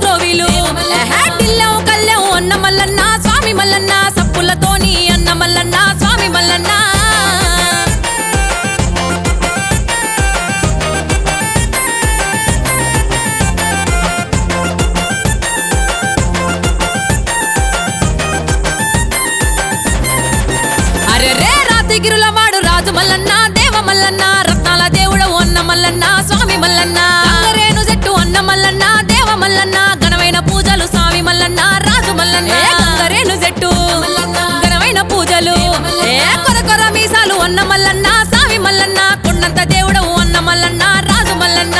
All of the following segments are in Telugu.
ద్రోవిలు ఢిల్లెం కల్లెం అన్న మల్లన్న స్వామి మల్లన్న సప్పులతోని అన్న మల్లన్న స్వామి మల్లన్న అరే రే రాతిగిరుల వాడు రాజు మల్లన్న దేవ మల్లన్న రత్నాల దేవుడు అన్న మల్లన్న స్వామి మల్లన్న రేణు చెట్టు అన్న మల్లన్న దేవ మల్లన్న ఘనమైన పూజలు స్వామి మల్లన్న రాజు మల్లన్న రేణు చెట్టు ఘనమైన పూజలు ఏ కొర కొర మీసాలు అన్న మల్లన్న స్వామి మల్లన్న కొండంత దేవుడు అన్న మల్లన్న రాజు మల్లన్న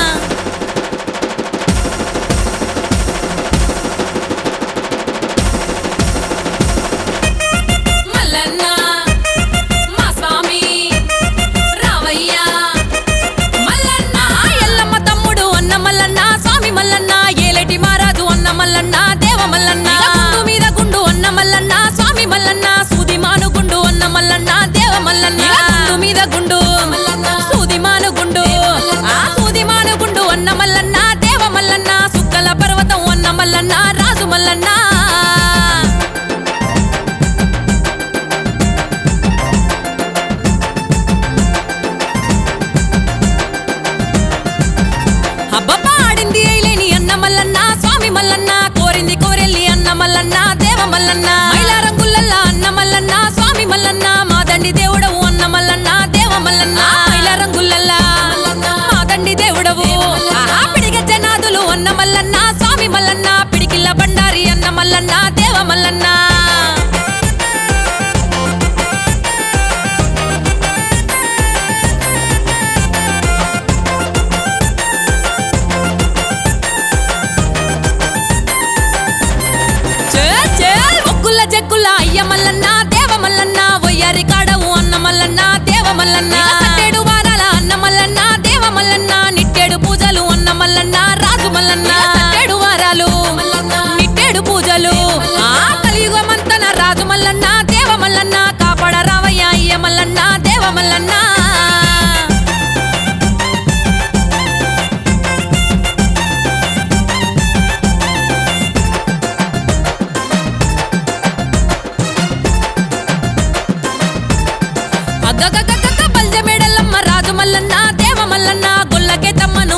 మల్లన్న మా స్వామి రావయ్య మల్లన్న ఎల్లమ్మ తమ్ముడు అన్న మల్లన్న స్వామి మల్లన్న ఏలేటి మారాజు అన్న మల్లన్న దేవ మల్లన్న గుండు మీద గుండు అన్న మల్లన్న స్వామి మల్లన్న సూది మాను గుండు అన్న మల్లన్న దేవ మల్లన్న గుండు మీద గుండు సూది మాను గుండు ఆ సూది మాను గుండు అన్న మల్లన్న దేవ మల్లన్న సుక్కల పర్వతం అన్న మల్లన్న రాజు మల్లన్న అబ్బబ్బా ఆడింది ఐలేని అన్న మల్లన్న స్వామి మల్లన్న కోరింది కోరెల్లి అన్న మల్లన్న దేవ మల్లన్న మైలా రంగులల్లా అన్న మల్లన్న స్వామి మల్లన్న మా దండి దేవుడవు అన్న మల్లన్న దేవ మల్లన్న మైలా రంగులల్లా మా దండి దేవుడవు ఆహా పిడిగ జనాదులు అన్న మల్లన్న స్వామి మల్లన్న పిడికిల్ల బండారి అన్న మల్లన్న దేవ మల్లన్న చేల్ చేల్ ఒక్కుల జగ్గుల అయ్య మల్లన్న దేవ మల్లన్న వయ్యారి కాడవు అన్న మల్లన్న దేవ మల్లన్న సట్టేడు వారాల అన్న మల్లన్న దేవ మల్లన్న నిట్టేడు పూజలు అన్న మల్లన్న రాజు మల్లన్న సట్టేడు వారాలు నిట్టేడు పూజలు ఆ కలియుగమంతన రాజు మల్లన్న దేవ మల్లన్న కాపాడ రావయ్య అయ్య మల్లన్న దేవ మల్లన్న అగ్గగగ్గగగ్గ బల్జ మేడల్లమ్మ రాజు మల్లన్న దేవ మల్లన్న గొల్లకే తమ్మను